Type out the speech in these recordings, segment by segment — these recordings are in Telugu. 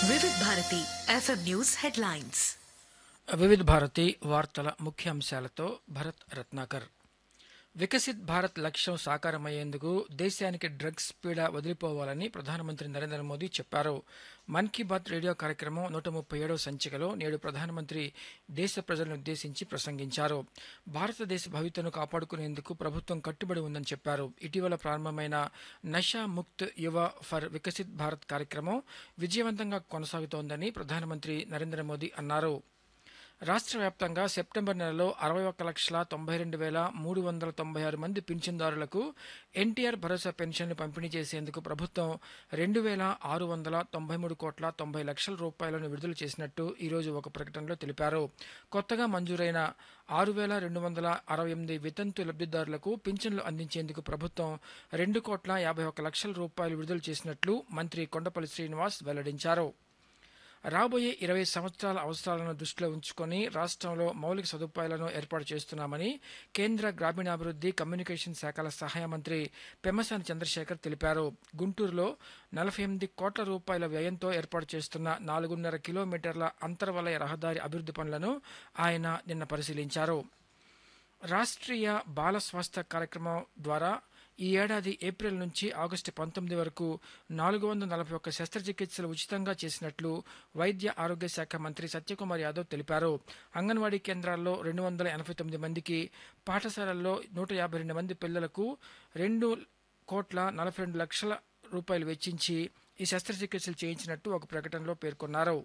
వివిధ భారతి ఎఫ్ఎం న్యూస్ హెడ్లైన్స్ వివిధ భారతి వార్తల ముఖ్యాంశాలతో భరత్ రత్నాకర్ వికసిత్ భారత్ లక్ష్యం సాకారమయ్యేందుకు దేశానికి డ్రగ్స్ పీడ వదిలిపోవాలని ప్రధానమంత్రి నరేంద్ర మోదీ చెప్పారు మన్ కీ బాత్ రేడియో కార్యక్రమం నూట ముప్పై ఏడవ సంచికలో నేడు ప్రధానమంత్రి దేశ ప్రజలను ఉద్దేశించి ప్రసంగించారు భారతదేశ భవితను కాపాడుకునేందుకు ప్రభుత్వం కట్టుబడి ఉందని చెప్పారు ఇటీవల ప్రారంభమైన నషా ముక్త్ యువ ఫర్ వికసిత్ భారత్ కార్యక్రమం విజయవంతంగా కొనసాగుతోందని ప్రధానమంత్రి నరేంద్ర మోదీ అన్నారు రాష్ట్ర వ్యాప్తంగా సెప్టెంబర్ నెలలో అరవై ఒక్క లక్షల తొంభై రెండు వేల మూడు వందల తొంభై ఆరు మంది పింఛన్దారులకు ఎన్టీఆర్ భరోసా పెన్షన్లు పంపిణీ చేసేందుకు ప్రభుత్వం రెండు వేల ఆరు వందల తొంభై మూడు కోట్ల తొంభై లక్షల రూపాయలను విడుదల చేసినట్టు ఈరోజు ఒక ప్రకటనలో తెలిపారు కొత్తగా మంజూరైన ఆరు వేల రెండు వందల అరవై ఎనిమిది వితంతు లబ్ధిదారులకు పింఛన్లు అందించేందుకు ప్రభుత్వం రెండు కోట్ల యాభై ఒక్క లక్షల రూపాయలు విడుదల చేసినట్లు మంత్రి కొండపల్లి శ్రీనివాస్ వెల్లడించారు రాబోయే ఇరవై సంవత్సరాల అవసరాలను దృష్టిలో ఉంచుకొని రాష్ట్రంలో మౌలిక సదుపాయాలను ఏర్పాటు చేస్తున్నామని కేంద్ర గ్రామీణాభివృద్ధి కమ్యూనికేషన్ శాఖల సహాయ మంత్రి పెమ్మసాని చంద్రశేఖర్ తెలిపారు గుంటూరులో నలభై ఎనిమిది కోట్ల రూపాయల వ్యయంతో ఏర్పాటు చేస్తున్న నాలుగున్నర కిలోమీటర్ల అంతర్వలయ రహదారి అభివృద్ధి పనులను ఆయన నిన్న పరిశీలించారు రాష్ట్రీయ బాల స్వాస్థ్య కార్యక్రమం ద్వారా ఈ ఏడాది ఏప్రిల్ నుంచి ఆగస్టు పంతొమ్మిది వరకు నాలుగు వందల నలభై ఒక్క శస్త్రచికిత్సలు ఉచితంగా చేసినట్లు వైద్య ఆరోగ్య శాఖ మంత్రి సత్యకుమార్ యాదవ్ తెలిపారు అంగన్వాడీ కేంద్రాల్లో రెండు వందల ఎనభై తొమ్మిది మందికి పాఠశాలల్లో నూట యాభై రెండు మంది పిల్లలకు రెండు కోట్ల నలభై రెండు లక్షల రూపాయలు వెచ్చించి ఈ శస్త్రచికిత్సలు చేయించినట్టు ఒక ప్రకటనలో పేర్కొన్నారు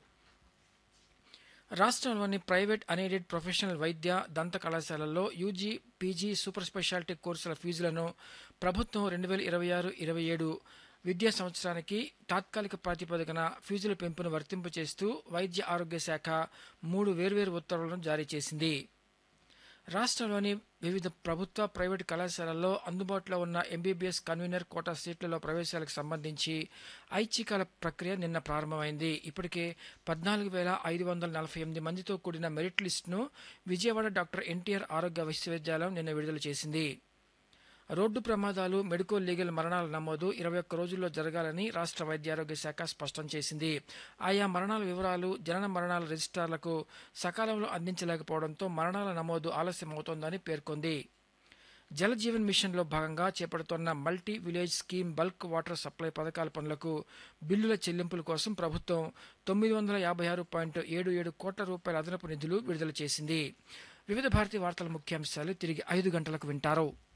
రాష్ట్రంలోని ప్రైవేట్ అన్ఎయిడెడ్ ప్రొఫెషనల్ వైద్య దంత కళాశాలల్లో యూజీ పీజీ సూపర్ స్పెషాలిటీ కోర్సుల ఫీజులను ప్రభుత్వం రెండు వేల ఇరవై ఆరు ఇరవై ఏడు విద్యా సంవత్సరానికి తాత్కాలిక ప్రాతిపదికన ఫీజుల పెంపును వర్తింపు చేస్తూ వైద్య ఆరోగ్య శాఖ మూడు వేర్వేరు ఉత్తర్వులను జారీ చేసింది రాష్ట్రంలోని వివిధ ప్రభుత్వ ప్రైవేటు కళాశాలల్లో అందుబాటులో ఉన్న ఎంబీబీఎస్ కన్వీనర్ కోటా సీట్లలో ప్రవేశాలకు సంబంధించి ఐచ్ఛికాల ప్రక్రియ నిన్న ప్రారంభమైంది ఇప్పటికే పద్నాలుగు వేల ఐదు వందల నలభై ఎనిమిది మందితో కూడిన మెరిట్ లిస్టును విజయవాడ డాక్టర్ ఎన్టీఆర్ ఆరోగ్య విశ్వవిద్యాలయం నిన్న విడుదల చేసింది రోడ్డు ప్రమాదాలు మెడికో లీగల్ మరణాల నమోదు ఇరవై ఒక్క రోజుల్లో జరగాలని రాష్ట్ర వైద్యారోగ్య శాఖ స్పష్టం చేసింది ఆయా మరణాల వివరాలు జనన మరణాల రిజిస్ట్రార్లకు సకాలంలో అందించలేకపోవడంతో మరణాల నమోదు ఆలస్యం అవుతోందని పేర్కొంది జల జీవన్ మిషన్లో భాగంగా చేపడుతున్న multi village scheme bulk water supply పథకాల పనులకు బిల్లుల చెల్లింపుల కోసం ప్రభుత్వం తొమ్మిది వందల యాభై ఆరు పాయింట్ ఏడు ఏడు కోట్ల రూపాయల అదనపు నిధులు విడుదల చేసింది వివిధ భారతీయ వార్తల ముఖ్యాంశాలు తిరిగి ఐదు గంటలకు వింటారు